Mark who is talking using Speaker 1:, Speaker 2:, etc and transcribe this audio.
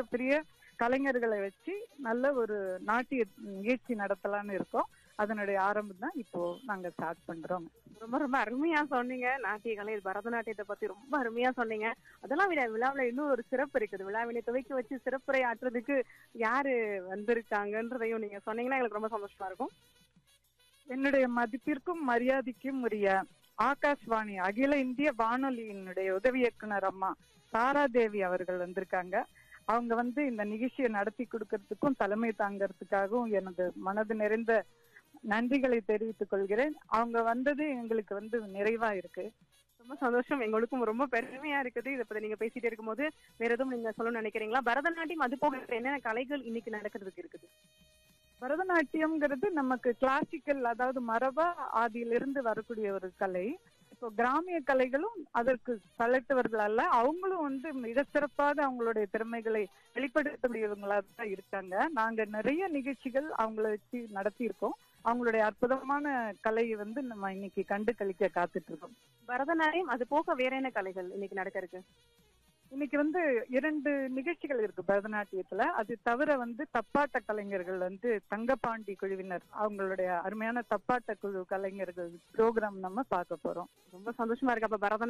Speaker 1: பெரிய கலைஞர்களை வச்சு நல்ல ஒரு நாட்டிய நிகழ்ச்சி நடத்தலாம்னு இருக்கோம் அதனுடைய ஆரம்பம் தான் இப்போ நாங்க ஸ்டார்ட் பண்றோம்
Speaker 2: ரொம்ப ரொம்ப அருமையா சொன்னீங்க நாட்டிய கலை பரதநாட்டியத்தை பத்தி ரொம்ப அருமையா சொன்னீங்க அதெல்லாம் விட விழாவில் இன்னும் ஒரு சிறப்பு இருக்குது விழாவினை துவக்கி வச்சு சிறப்புரை ஆற்றுறதுக்கு யாரு வந்திருக்காங்கன்றதையும் நீங்க சொன்னீங்கன்னா எங்களுக்கு ரொம்ப சந்தோஷமா இருக்கும்
Speaker 1: என்னுடைய மதிப்பிற்கும் மரியாதைக்கும் உரிய ஆகாஷ்வாணி அகில இந்திய வானொலியினுடைய உதவி இயக்குனர் அம்மா தாராதேவி அவர்கள் வந்திருக்காங்க அவங்க வந்து இந்த நிகழ்ச்சியை நடத்தி கொடுக்கறதுக்கும் தலைமை தாங்கறதுக்காகவும் எனது மனது நிறைந்த நன்றிகளை தெரிவித்துக் கொள்கிறேன் அவங்க வந்தது எங்களுக்கு வந்து நிறைவா இருக்கு
Speaker 2: ரொம்ப சந்தோஷம் எங்களுக்கும் ரொம்ப பெருமையா இருக்குது இதை பத்தி நீங்க பேசிட்டே இருக்கும்போது வேற எதுவும் நீங்க சொல்லணும்னு நினைக்கிறீங்களா பரதநாட்டியம் அது போக என்னென்ன கலைகள் இன்னைக்கு நடக்கிறதுக்கு இருக்குது
Speaker 1: பரதநாட்டியம்ங்கிறது நமக்கு கிளாசிக்கல் அதாவது மரபா ஆதியிலிருந்து வரக்கூடிய ஒரு கலை இப்போ கிராமிய கலைகளும் அதற்கு பழட்டவர்கள் அல்ல அவங்களும் வந்து மிக சிறப்பாக அவங்களுடைய திறமைகளை வெளிப்படுத்தக்கூடியவங்களா தான் இருக்காங்க நாங்க நிறைய நிகழ்ச்சிகள் அவங்கள வச்சு நடத்தியிருக்கோம் அவங்களுடைய அற்புதமான கலையை வந்து நம்ம இன்னைக்கு கண்டு கழிக்க காத்துட்டு இருக்கோம்
Speaker 2: பரதநாட்டியம் அது போக வேற என்ன கலைகள் இன்னைக்கு நடக்க இருக்கு
Speaker 1: இன்னைக்கு வந்து இரண்டு நிகழ்ச்சிகள் இருக்கு பரதநாட்டியத்துல அது தவிர வந்து தப்பாட்ட கலைஞர்கள் வந்து தங்கப்பாண்டி குழுவினர் அவங்களுடைய அருமையான தப்பாட்ட குழு கலைஞர்கள் ப்ரோக்ராம் நம்ம பார்க்க போறோம்
Speaker 2: ரொம்ப சந்தோஷமா இருக்கு அப்ப பரதநாட்டியம்